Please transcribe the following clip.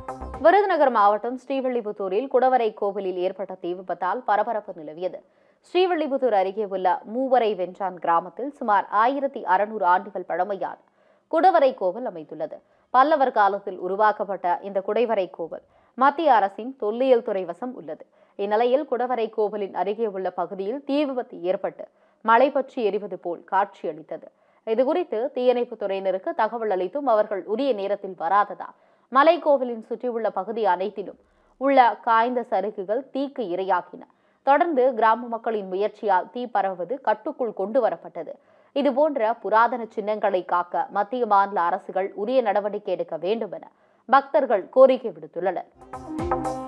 விருதுநகர் மாவட்டம் ஸ்ரீவில்லிபுத்தூரில் குடவரை கோவிலில் ஏற்பட்ட தீ விபத்தால் பரபரப்பு நிலவியது ஸ்ரீவில்லிபுத்தூர் அருகே உள்ள மூவரை வென்றான் கிராமத்தில் சுமார் ஆயிரத்தி அறுநூறு ஆண்டுகள் பழமையான குடவரை கோவில் அமைந்துள்ளது பல்லவர் காலத்தில் உருவாக்கப்பட்ட இந்த குடைவரை கோவில் மத்திய அரசின் தொல்லியல் துறை வசம் உள்ளது இந்நிலையில் குடவரை கோவிலின் அருகே உள்ள பகுதியில் தீ விபத்து ஏற்பட்டு மழை பற்றி எரிவது போல் காட்சியளித்தது இதுகுறித்து தீயணைப்புத் துறையினருக்கு தகவல் அளித்தும் அவர்கள் உரிய நேரத்தில் வராததால் மலைக்கோவிலின் சுற்றியுள்ள பகுதி அனைத்திலும் உள்ள காய்ந்த சருகுகள் தீக்கு இரையாகின தொடர்ந்து கிராம மக்களின் முயற்சியால் தீ பரவுவது கட்டுக்குள் கொண்டு வரப்பட்டது இதுபோன்ற புராதன சின்னங்களை காக்க மத்திய மாநில அரசுகள் உரிய நடவடிக்கை எடுக்க வேண்டும் என பக்தர்கள் கோரிக்கை விடுத்துள்ளனர்